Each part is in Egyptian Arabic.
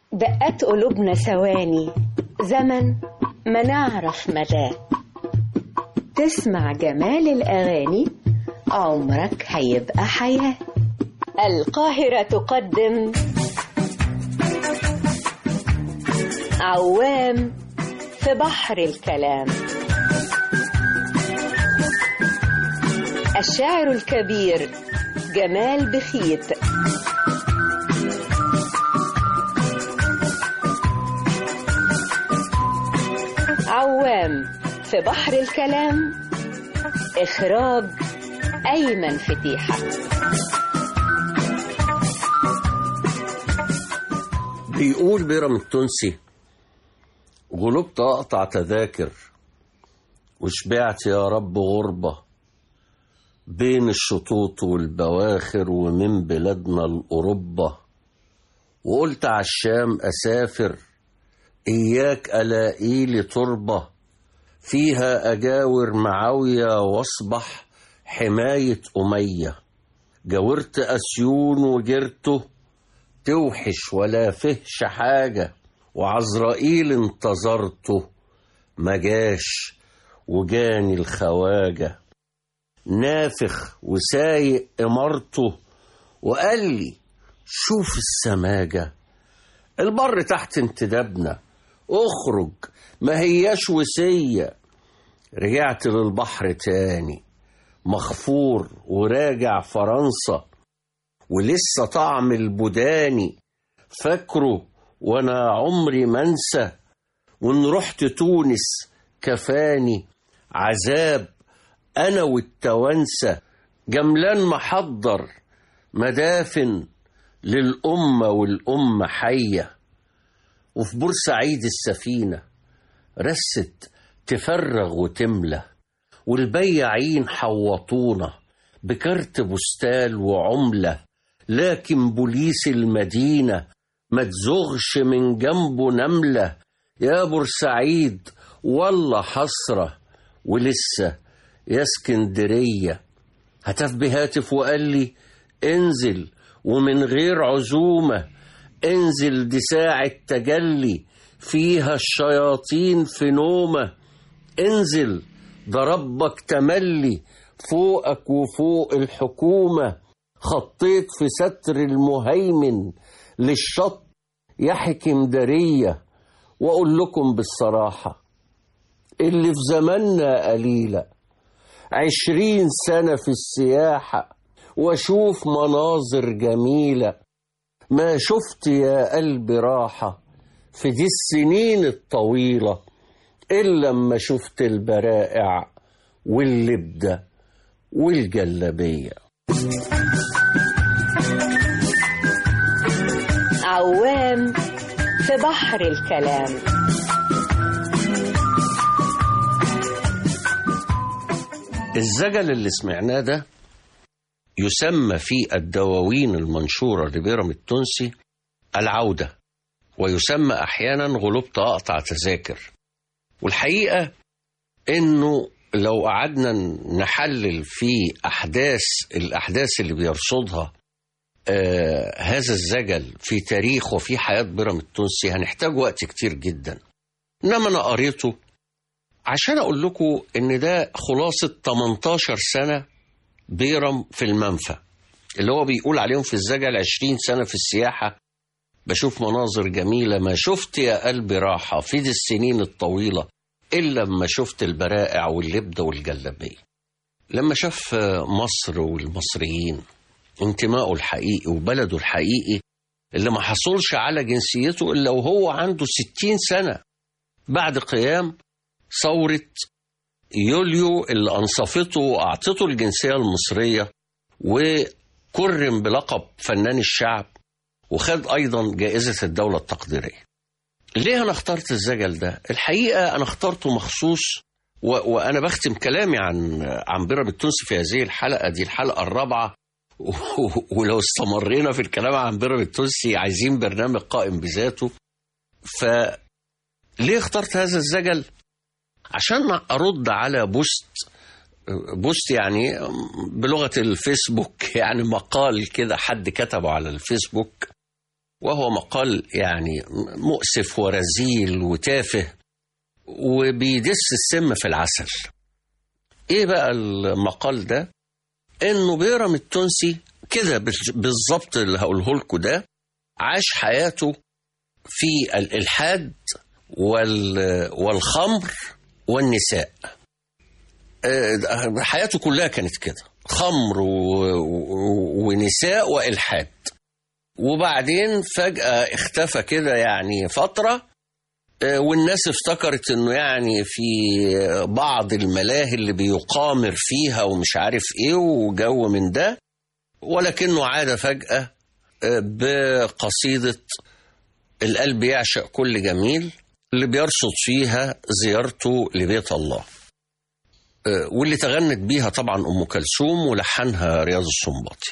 دقات قلوبنا ثواني زمن ما نعرف مداه تسمع جمال الأغاني عمرك هيبقى حياة القاهرة تقدم عوام في بحر الكلام الشاعر الكبير جمال بخيت عوام في بحر الكلام إخراج أيمن فتيحة بيقول بيرم التونسي غلبت أقطع تذاكر وشبعت يا رب غربة بين الشطوط والبواخر ومن بلادنا الأوروبا وقلت على الشام أسافر إياك ألاقي لي تربة فيها أجاور معاوية واصبح حماية أمية جاورت أسيون وجرته توحش ولا فهش حاجة وعزرائيل انتظرته مجاش وجاني الخواجة نافخ وسايق إمارته وقال لي شوف السماجة البر تحت انتدابنا اخرج ما هياش وسية رجعت للبحر تاني مخفور وراجع فرنسا ولسه طعم البوداني فاكره وانا عمري ما انسى وان رحت تونس كفاني عذاب انا والتوانسه جملان محضر مدافن للأمة والأمة حية وفي بورسعيد السفينة رست تفرغ وتملى والبياعين حوطونا بكارت بستال وعملة لكن بوليس المدينة ما تزغش من جنبه نملة يا بورسعيد والله حسرة ولسه يا اسكندرية هتف بهاتف وقال لي انزل ومن غير عزومة انزل دي ساعة تجلي فيها الشياطين في نومة انزل ده ربك تملي فوقك وفوق الحكومة خطيت في ستر المهيمن للشط يحكم درية وأقول لكم بالصراحة اللي في زماننا قليلة عشرين سنة في السياحة واشوف مناظر جميلة ما شفت يا قلبي راحة في دي السنين الطويلة إلا لما شفت البرائع واللبدة والجلبية عوام في بحر الكلام الزجل اللي سمعناه ده يسمى في الدواوين المنشورة لبيرم التونسي العودة ويسمى أحيانا غلبت أقطع تذاكر والحقيقة إنه لو قعدنا نحلل في أحداث الأحداث اللي بيرصدها آه هذا الزجل في تاريخ وفي حياة بيرم التونسي هنحتاج وقت كتير جدا إنما أنا قريته عشان أقول لكم إن ده خلاصة 18 سنة بيرم في المنفى اللي هو بيقول عليهم في الزجل عشرين سنة في السياحة بشوف مناظر جميلة ما شفت يا قلبي راحة في دي السنين الطويلة إلا لما شفت البرائع واللبدة والجلبية لما شاف مصر والمصريين انتمائه الحقيقي وبلده الحقيقي اللي ما حصلش على جنسيته إلا وهو عنده ستين سنة بعد قيام ثورة يوليو اللي أنصفته وأعطته الجنسية المصرية وكرم بلقب فنان الشعب وخد أيضا جائزة الدولة التقديرية ليه أنا اخترت الزجل ده؟ الحقيقة أنا اخترته مخصوص و... وأنا بختم كلامي عن عن بيرم التونسي في هذه الحلقة دي الحلقة الرابعة و... ولو استمرينا في الكلام عن بيرم التونسي عايزين برنامج قائم بذاته فليه اخترت هذا الزجل؟ عشان ارد على بوست بوست يعني بلغه الفيسبوك يعني مقال كده حد كتبه على الفيسبوك وهو مقال يعني مؤسف ورزيل وتافه وبيدس السم في العسل ايه بقى المقال ده انه بيرم التونسي كده بالظبط اللي هقوله لكم ده عاش حياته في الالحاد وال والخمر والنساء آه، حياته كلها كانت كده خمر و- و- ونساء والحاد وبعدين فجأة اختفى كده يعني فترة آه، والناس افتكرت انه يعني في بعض الملاهي اللي بيقامر فيها ومش عارف ايه وجو من ده ولكنه عاد فجأة آه، بقصيدة القلب يعشق كل جميل اللي بيرصد فيها زيارته لبيت الله آه، واللي تغنت بيها طبعا أم كلثوم ولحنها رياض السنباطي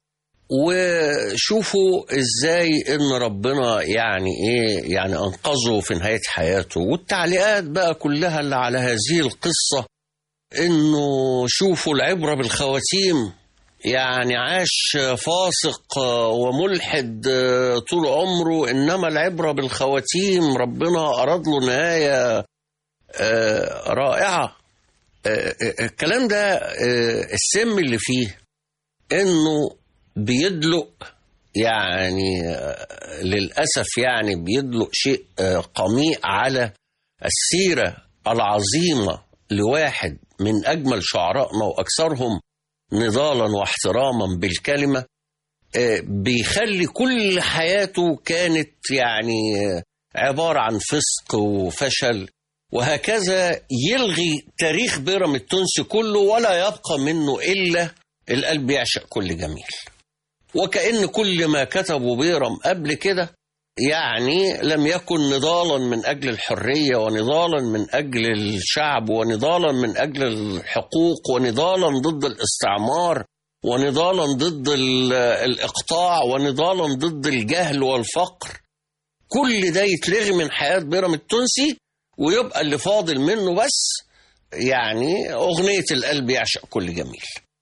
وشوفوا ازاي ان ربنا يعني ايه يعني انقذه في نهايه حياته والتعليقات بقى كلها اللي على هذه القصه انه شوفوا العبره بالخواتيم يعني عاش فاسق وملحد طول عمره انما العبره بالخواتيم ربنا اراد له نهايه آه، رائعه آه، آه، الكلام ده آه، السم اللي فيه انه بيدلق يعني آه، للاسف يعني بيدلق شيء آه، قميء على السيره العظيمه لواحد من اجمل شعرائنا واكثرهم نضالا واحتراما بالكلمه آه، بيخلي كل حياته كانت يعني آه، عباره عن فسق وفشل وهكذا يلغي تاريخ بيرم التونسي كله ولا يبقى منه الا القلب يعشق كل جميل وكأن كل ما كتبه بيرم قبل كده يعني لم يكن نضالا من أجل الحرية ونضالا من أجل الشعب ونضالا من أجل الحقوق ونضالا ضد الاستعمار ونضالا ضد ال- الإقطاع ونضالا ضد الجهل والفقر كل ده يتلغي من حياة بيرم التونسي ويبقى اللي فاضل منه بس يعني أغنية القلب يعشق كل جميل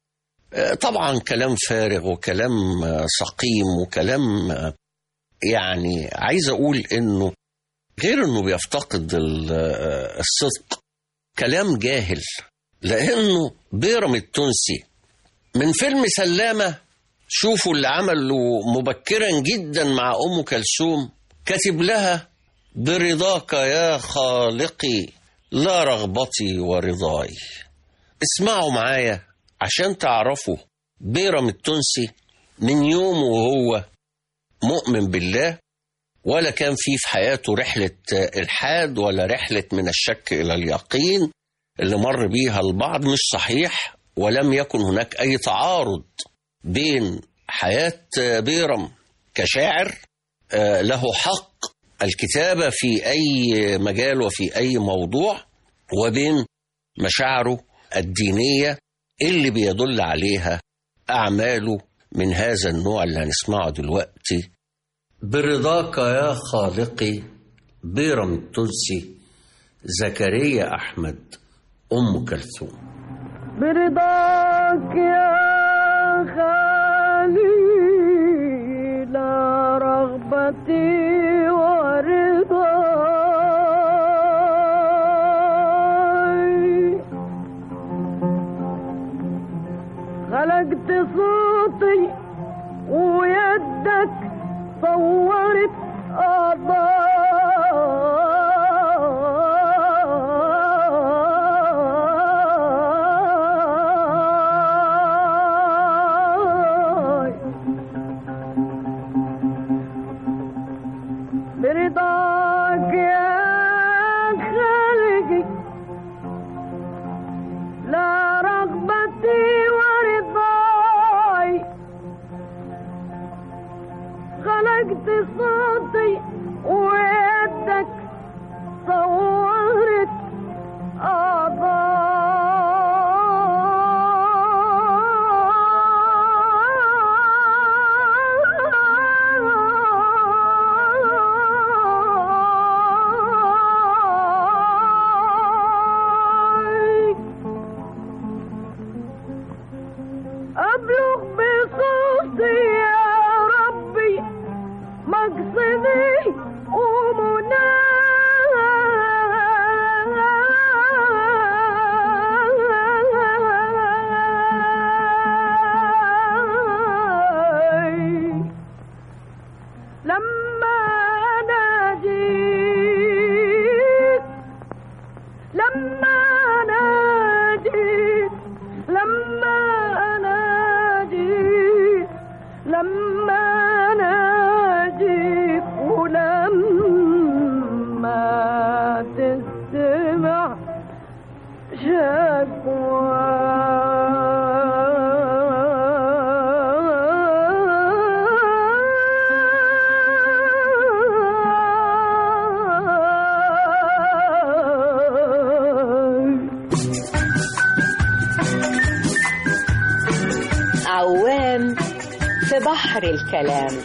طبعا كلام فارغ وكلام آه، سقيم وكلام آه، يعني عايز اقول انه غير انه بيفتقد ال- آه، الصدق كلام جاهل لانه بيرم التونسي من فيلم سلامه شوفوا اللي عمله مبكرا جدا مع ام كلثوم كاتب لها برضاك يا خالقي لا رغبتي ورضاي اسمعوا معايا عشان تعرفوا بيرم التونسي من يومه وهو مؤمن بالله ولا كان فيه في حياته رحلة إلحاد ولا رحلة من الشك إلى اليقين اللي مر بيها البعض مش صحيح ولم يكن هناك أي تعارض بين حياة بيرم كشاعر آه، له حق الكتابة في أي مجال وفي أي موضوع وبين مشاعره الدينية اللي بيدل عليها أعماله من هذا النوع اللي هنسمعه دلوقتي برضاك يا خالقي بيرم التونسي زكريا أحمد أم كلثوم برضاك يا خالي لا رغبتي ورضاي خلقت صوتي ويدك صورت أعضاي برضاك يا خالقي لا رغبتي ورضاي خلقت صوتي ويدك صورت أعضاي أبلغ بصوتي يا ربي مقصودي بحر الكلام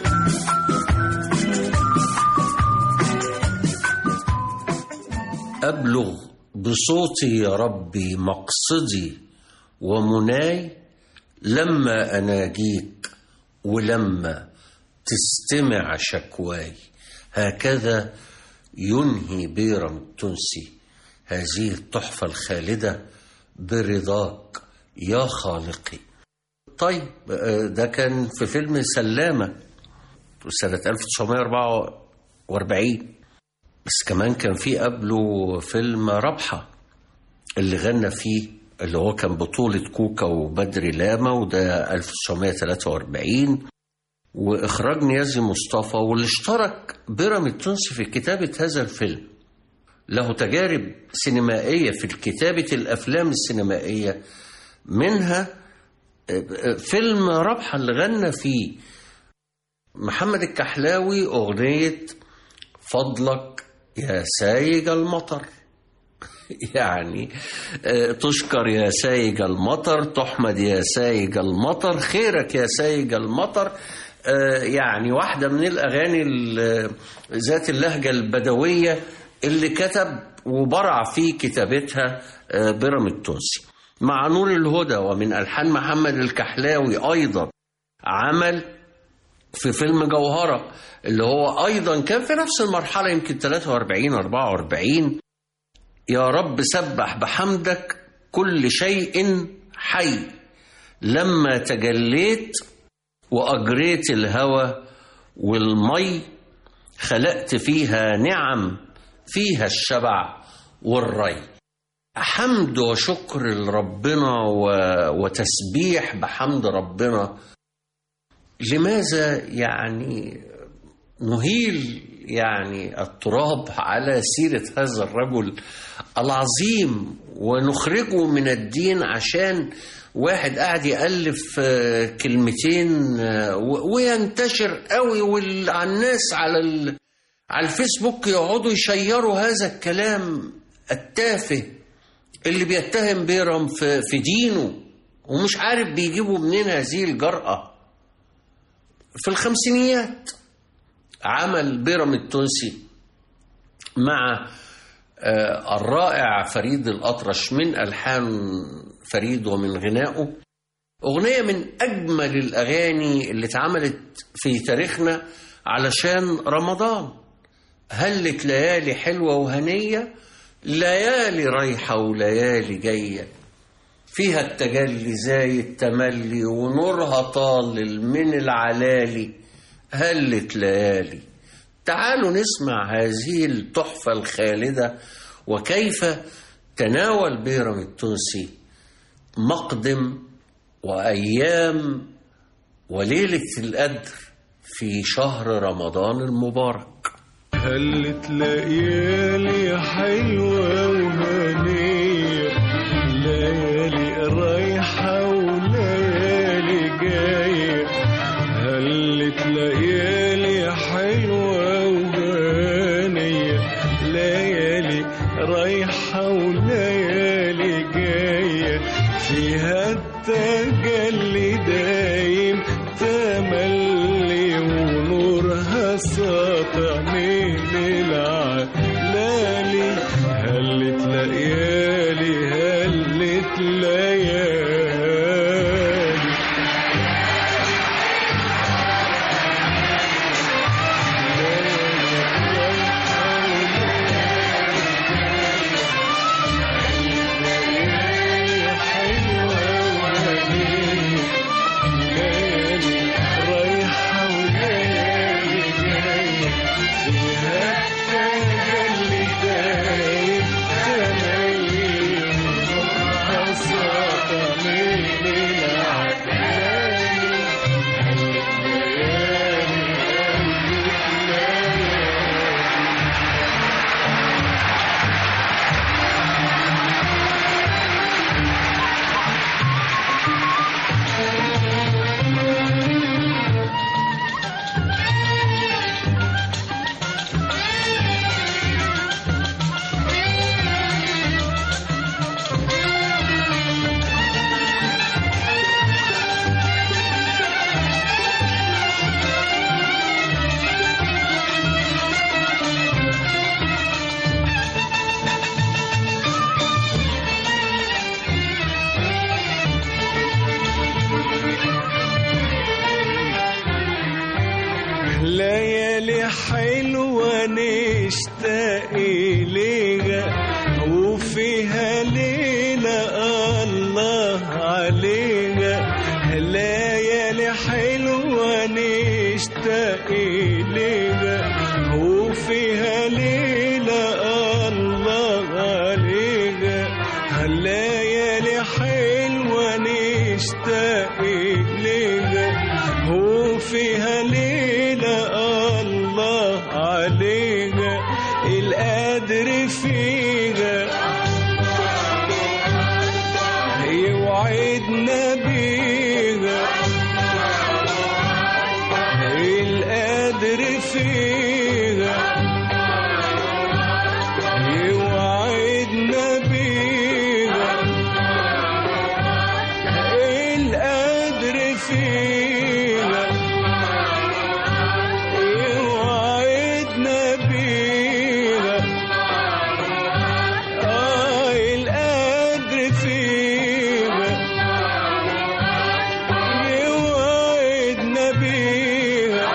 أبلغ بصوتي يا ربي مقصدي ومناي لما أناجيك ولما تستمع شكواي هكذا ينهي بيرم التونسي هذه التحفة الخالدة برضاك يا خالقي طيب آه، ده كان في فيلم سلامة سنة 1944 بس كمان كان في قبله فيلم ربحة اللي غنى فيه اللي هو كان بطولة كوكا وبدري لاما وده 1943 وإخراج نيازي مصطفى واللي اشترك بيرام التونسي في كتابة هذا الفيلم له تجارب سينمائية في كتابة الأفلام السينمائية منها فيلم ربحة اللي غنى فيه محمد الكحلاوي أغنية فضلك يا سايج المطر يعني آه، تشكر يا سايج المطر تحمد يا سايج المطر خيرك يا سايج المطر آه، يعني واحدة من الأغاني ال- ذات اللهجة البدوية اللي كتب وبرع في كتابتها آه، بيرام التونسي مع نور الهدى ومن ألحان محمد الكحلاوي أيضا عمل في فيلم جوهرة اللي هو أيضا كان في نفس المرحلة يمكن 43 44 يا رب سبح بحمدك كل شيء حي لما تجليت وأجريت الهوى والمي خلقت فيها نعم فيها الشبع والري حمد وشكر لربنا و- وتسبيح بحمد ربنا لماذا يعني نهيل يعني التراب على سيرة هذا الرجل العظيم ونخرجه من الدين عشان واحد قاعد يألف آه، كلمتين آه، و- وينتشر قوي والناس على ال... على الفيسبوك يقعدوا يشيروا هذا الكلام التافه اللي بيتهم بيرم في, في دينه ومش عارف بيجيبوا منين هذه الجرأة في الخمسينيات عمل بيرم التونسي مع آه، الرائع فريد الأطرش من ألحان فريد ومن غنائه أغنية من أجمل الأغاني اللي اتعملت في تاريخنا علشان رمضان هلت ليالي حلوة وهنية ليالي رايحة وليالي جاية فيها التجلي زي التملي ونورها طالل من العلالي هلت ليالي تعالوا نسمع هذه التحفة الخالدة وكيف تناول بيرم التونسي مقدم وأيام وليلة القدر في شهر رمضان المبارك هلت ليالي حلوة وهنية ليالي رايحة وليالي جاية هلت ليالي حلوة وهنية ليالي رايحة وليالي جاية فيها التجلي دايم تملي ونورها ساطع من العلالي هلت ليالي هلت ليالي رايحة وليالي جاية فيها التجلي دايم تميل حصل ليالي حلوة نشتاق إليها وفيها ليلة الله عليها ليالي حلوة نشتاق إليها وفيها ليلة الله عليها ليالي حلوة نشتاق إليها وفيها ليلة الله عليها القدر فيها يوعدنا بيها القدر فيها يوعدنا بيها القدر فيها يوعدنا بيها آه القدر فيها يوعدنا بيها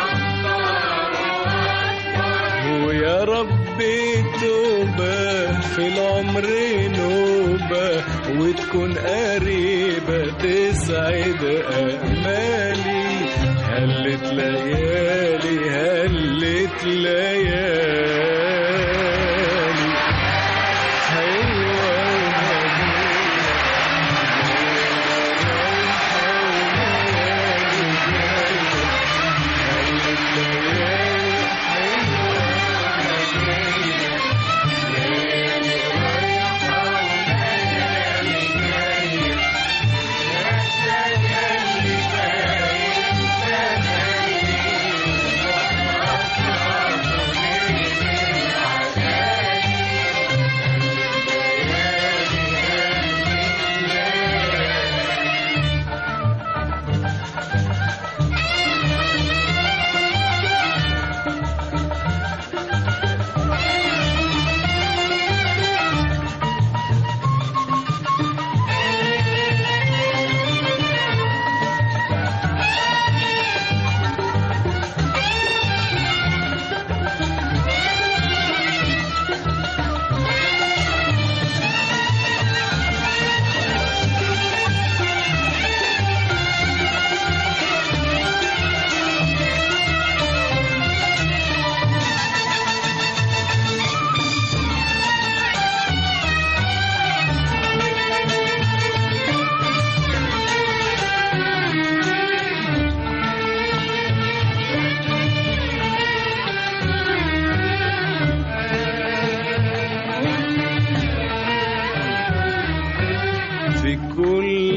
ويا رب توبة في العمر نوبة وتكون قريبة تسعد أمالي هلت ليالي هلت ليالي حلوة في كل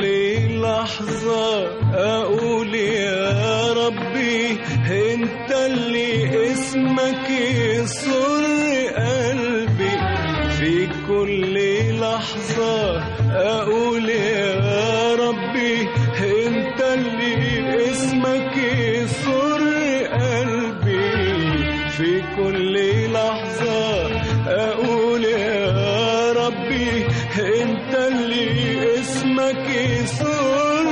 لحظة أقول يا ربي أنت اللي اسمك يسر قلبي في كل لحظة أقول يا ربي أنت اللي اسمك يسر قلبي في كل لحظة أقول يا ربي أنت اللي اسمك يسر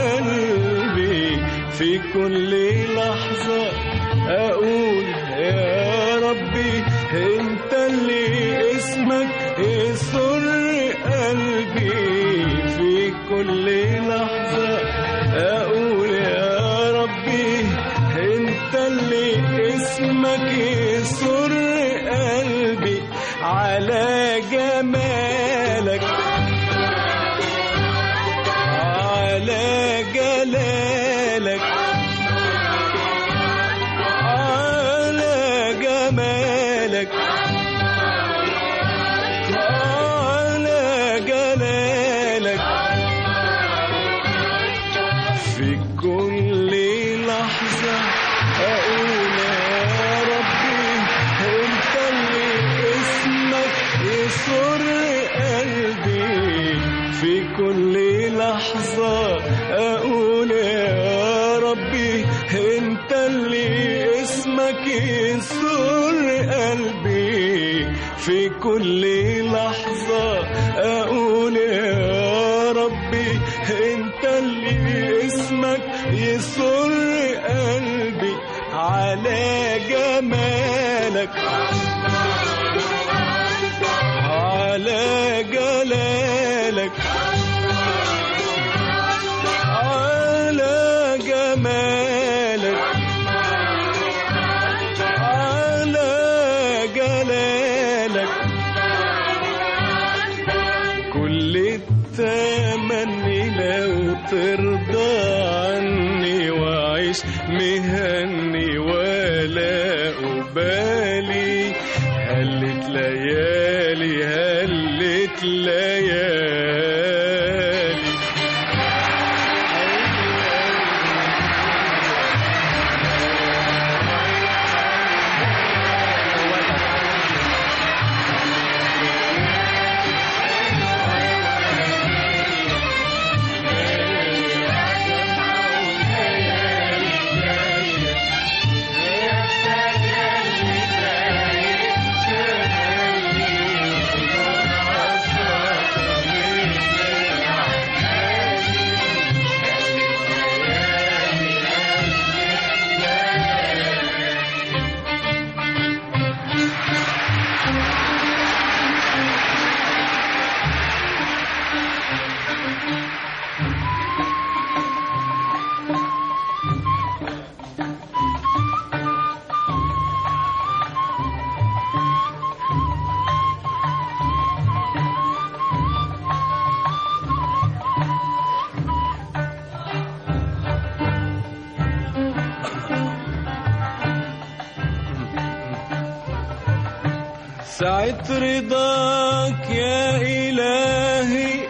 قلبي في كل لحظة أقول يا ربي أنت اللي اسمك يسر قلبي في كل لحظة أقول يا ربي أنت اللي اسمك يسر قلبي على جمالك على جلالك على جمالك على جلالك في كل لحظة أقول يا ربي أنت اللي اسمك يسر قلبي في كل لحظة أقول يا ربي أنت اللي اسمك يسر قلبي في كل لحظة أقول يا ربي أنت اللي اسمك يسر قلبي على جمالك على جلالك على جمالك على جلالك كل التمني لو ترضى عني وعيش مهني ولا أبالي هلت ليالي هلت ليالي سعة رضاك يا إلهي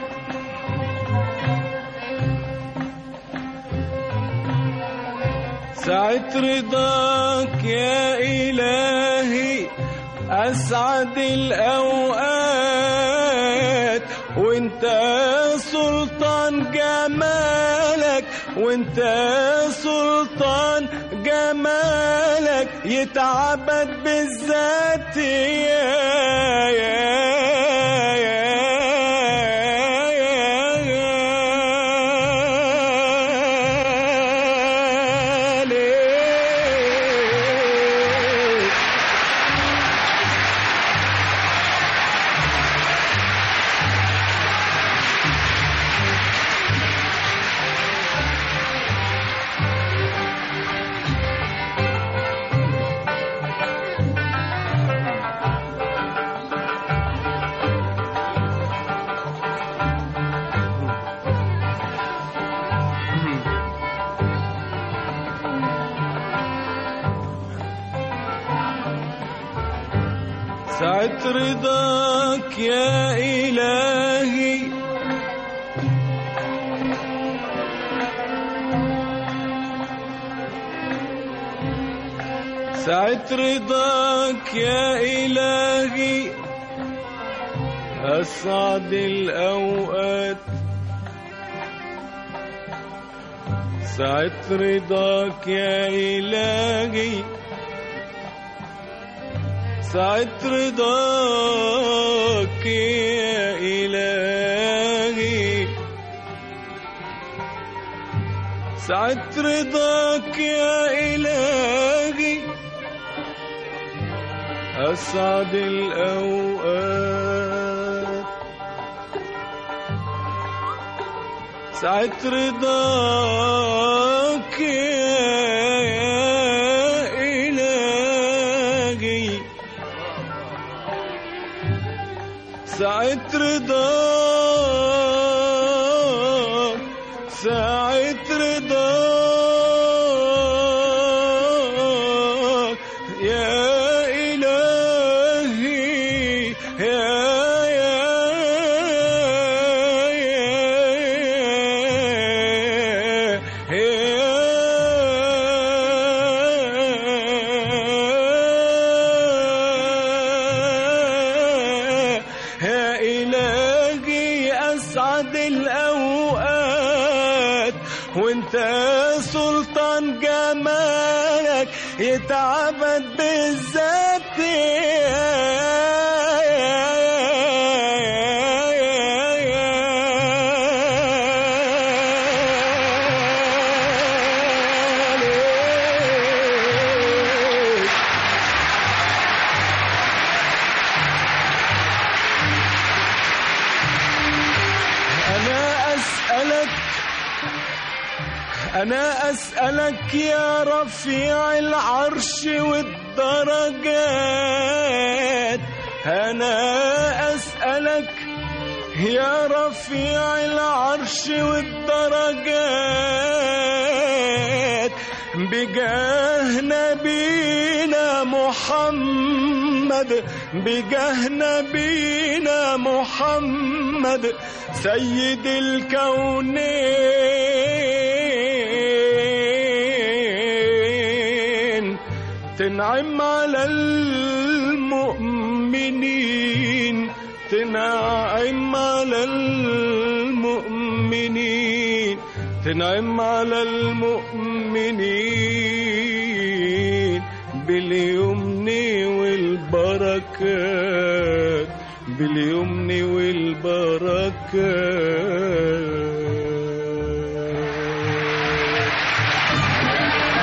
سعة رضاك يا إلهي أسعد الأوقات وانت سلطان جمالك وانت سلطان جمالك يتعبد بالذات يا يا يا يا ليه سعة رضاك يا إلهي سعة رضاك يا إلهي أسعد الأوقات سعة رضاك يا إلهي سعة رضاك يا إلهي سعة رضاك يا إلهي أسعد الأوقات سعة رضاك يا إلهي سعة رضاك سعة رضاك يا إلهي يا يا يا يا يا إلهي أسعد الأوقات وانت سلطان جمالك يتعبد بالذات أنا أسألك يا رفيع العرش والدرجات أنا أسألك يا رفيع العرش والدرجات بجاه نبينا محمد بجاه نبينا محمد سيد الكونين تنعم على المؤمنين تنعم على المؤمنين تنعم على المؤمنين باليمن والبركات باليمن والبركات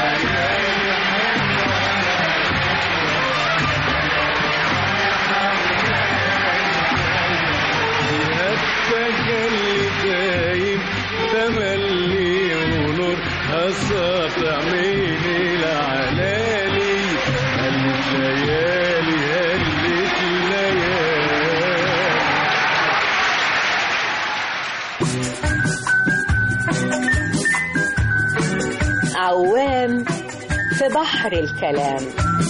التجلي دايم تملي ونور هساطع من العلالي هلت ليالي هلت ليالي عوام في بحر الكلام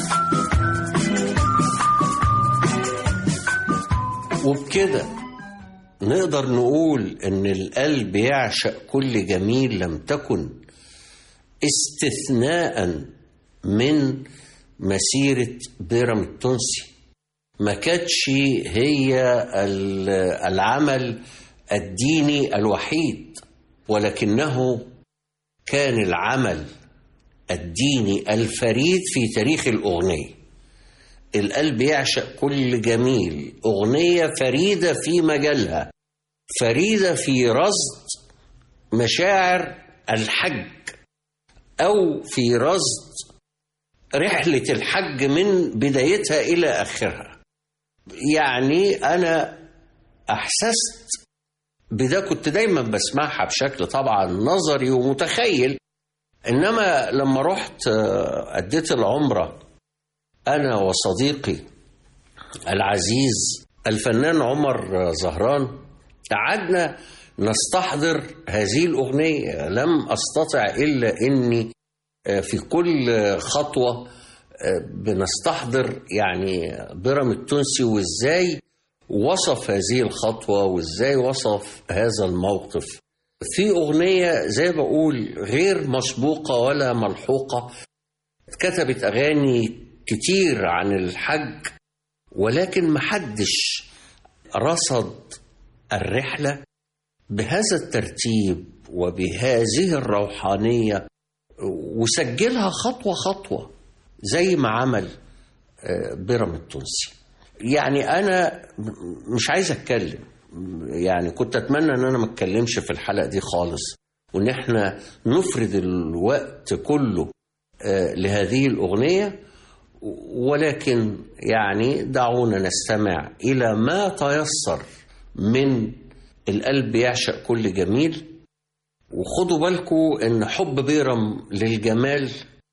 وبكده نقدر نقول ان القلب يعشق كل جميل لم تكن استثناء من مسيرة بيرم التونسي ما كانتش هي ال- العمل الديني الوحيد ولكنه كان العمل الديني الفريد في تاريخ الأغنية القلب يعشق كل جميل أغنية فريدة في مجالها فريدة في رصد مشاعر الحج أو في رصد رحلة الحج من بدايتها إلى آخرها يعني أنا أحسست بده كنت دايما بسمعها بشكل طبعا نظري ومتخيل إنما لما رحت آه، أديت العمرة أنا وصديقي العزيز الفنان عمر زهران قعدنا نستحضر هذه الأغنية لم أستطع إلا أني في كل خطوة بنستحضر يعني برم التونسي وإزاي وصف هذه الخطوة وإزاي وصف هذا الموقف في أغنية زي بقول غير مسبوقة ولا ملحوقة كتبت أغاني كتير عن الحج ولكن محدش رصد الرحلة بهذا الترتيب وبهذه الروحانية وسجلها خطوة خطوة زي ما عمل آه، بيرم التونسي يعني أنا م- مش عايز أتكلم يعني كنت أتمنى أن أنا ما أتكلمش في الحلقة دي خالص وإن إحنا نفرد الوقت كله آه، لهذه الأغنية ولكن يعني دعونا نستمع إلى ما تيسر من القلب يعشق كل جميل وخدوا بالكم ان حب بيرم للجمال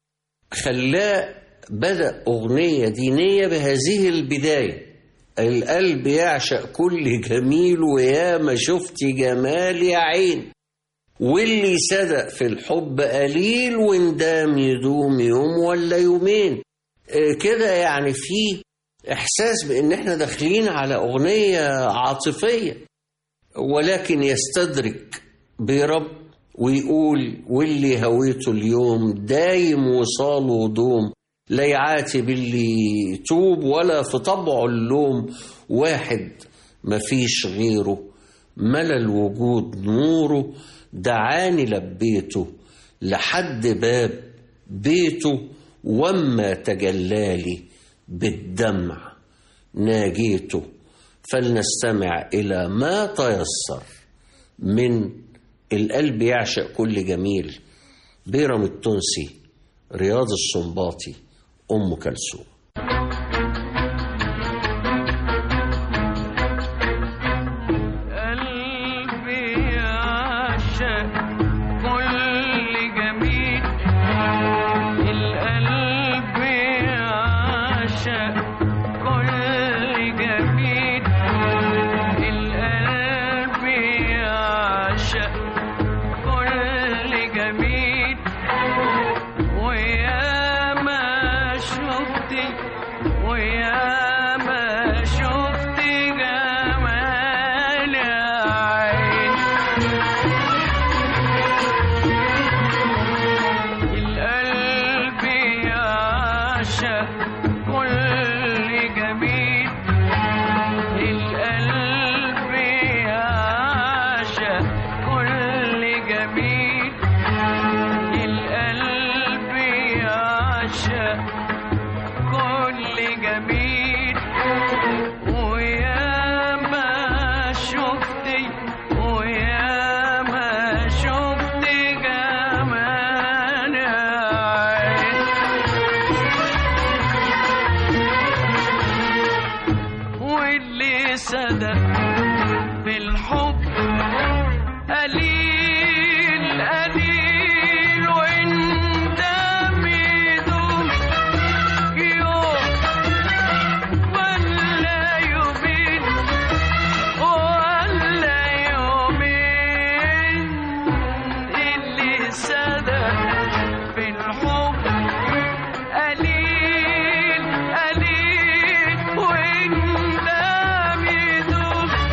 خلاه بدأ أغنية دينية بهذه البداية القلب يعشق كل جميل ويا ما شفت جمال يا عين واللي صدق في الحب قليل وندام يدوم يوم ولا يومين آه، كده يعني في إحساس بإن إحنا داخلين على أغنية عاطفية ولكن يستدرك برب ويقول واللي هويته اليوم دايم وصاله دوم لا يعاتب اللي يتوب ولا في طبعه اللوم واحد مفيش غيره ملا الوجود نوره دعاني لبيته لحد باب بيته وما تجلالي بالدمع ناجيته فلنستمع إلى ما تيسر من القلب يعشق كل جميل بيرم التونسي رياض السنباطي أم كلثوم قلبي يعشق كل شفتي ويا ما شفت جمال عين القلب يعشق كل جميل القلب يعشق كل جميل القلب يعشق كل جميل ويا ما شفتي ويا ما شفت جمال عين واللي صدق بالحب قليل قليل وانت مدوم يوم ولا يومين ولا يومين اللي صدق بالحب قليل قليل وانت مدوم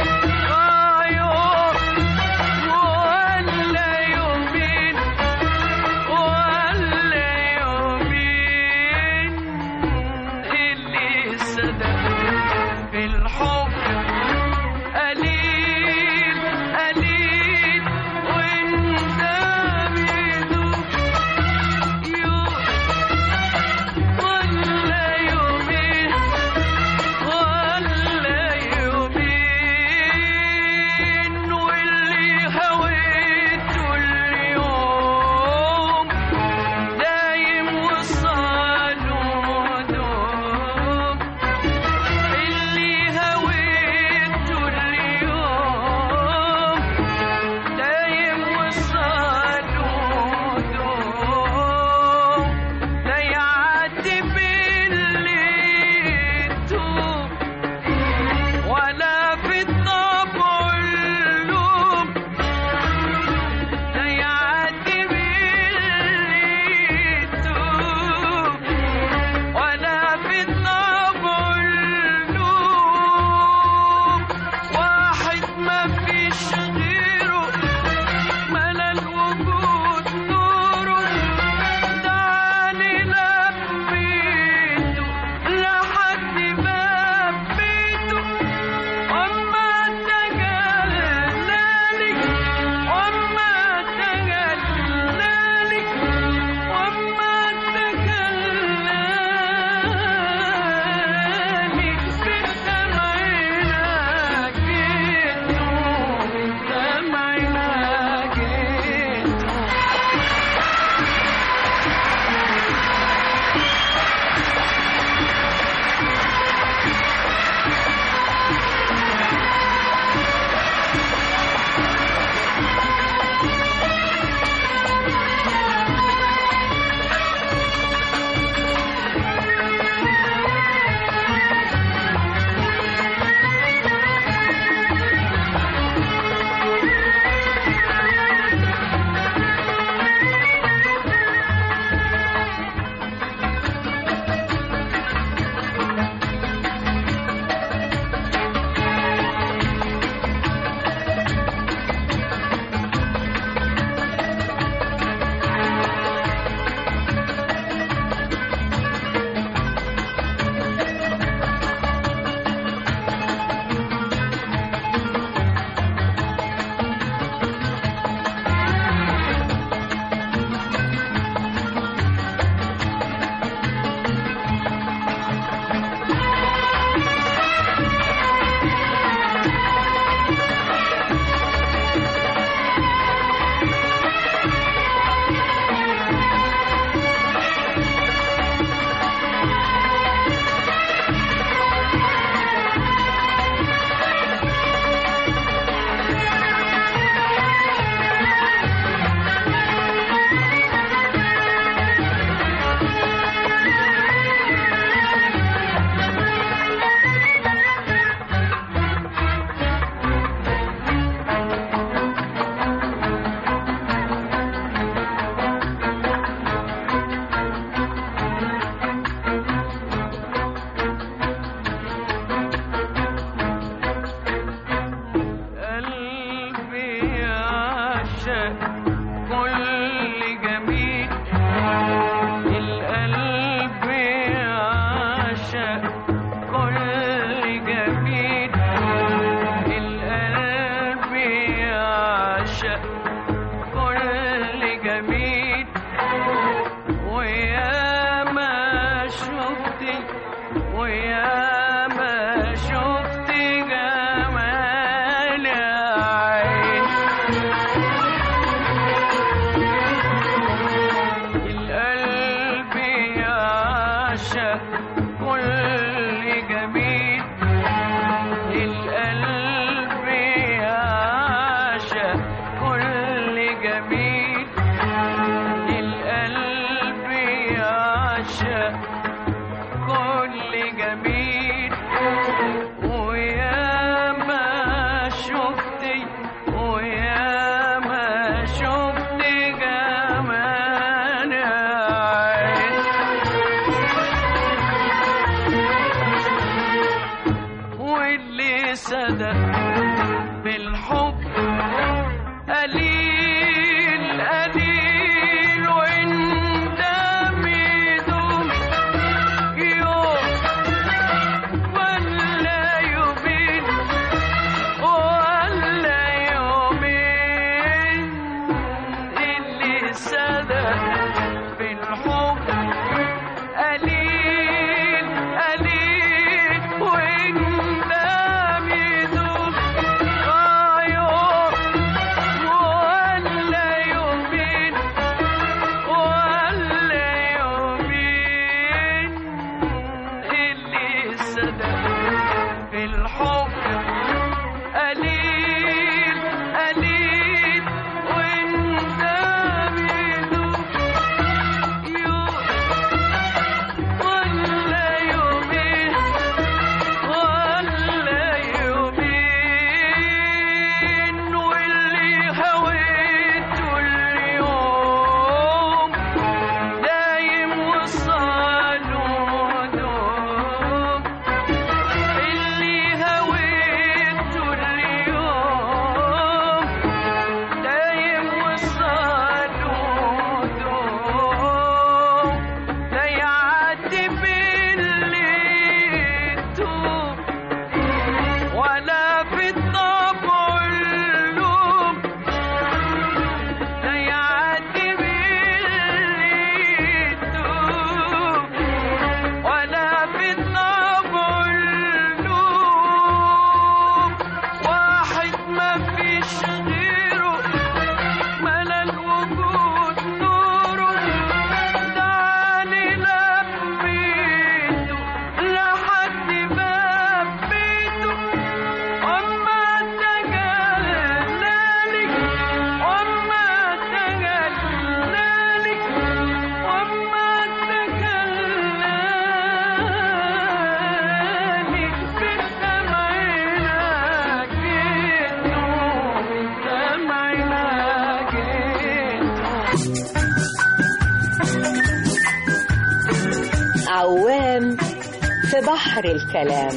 يعشق كل جميل القلب يعشق كل جميل ويا ما شفتي ويا ما شفتي جمال عين القلب يعشق كل جميل القلب يعشق كل جميل القلب يعشق كل جميل ويا ما شفتي ويا ما شفتي جمال عين واللي صدق بالحب قليل قليل وانت بيدوم يوم ولا يومين ولا يومين اللي صدق بالحب قليل قليل وانت بيدوم آه يوم ولا يومين ولا يومين اللي صدق في الحب قليل قليل وانت بيدوم يوم ولا يومين ولا يومين واللي هويته اليوم دايم وصاله دوم اللي هويته اليوم دايم وصاله دوم لا يعدي باللي يتوب ولا في الطبع اللوم لا يعدي باللي يتوب ولا في الطبع اللوم واحد ما فيش غيره ملا الوجود نوره دعاني لبيته لحد باب بيته أما تجلالي أما تجلالي أما تجلالي بالدمع ناجيته بالدمع ناجيته عوام في بحر الكلام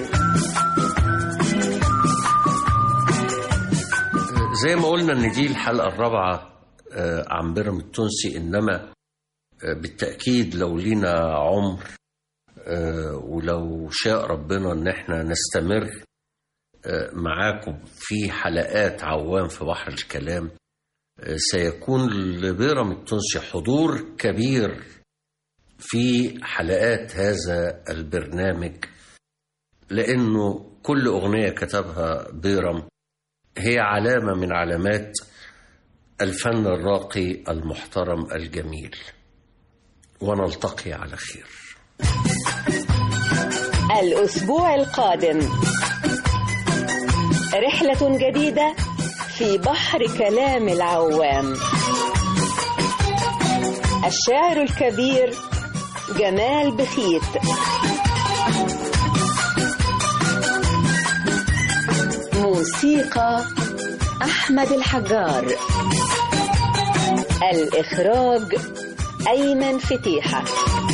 زي ما قلنا ان دي الحلقه الرابعه آه، عن بيرم التونسي انما آه، بالتاكيد لو لينا عمر آه، ولو شاء ربنا ان احنا نستمر آه، معاكم في حلقات عوام في بحر الكلام آه، سيكون لبيرم التونسي حضور كبير في حلقات هذا البرنامج لانه كل اغنيه كتبها بيرم هي علامة من علامات الفن الراقي المحترم الجميل ونلتقي على خير الأسبوع القادم رحلة جديدة في بحر كلام العوام الشاعر الكبير جمال بخيت موسيقى أحمد الحجار الإخراج أيمن فتيحة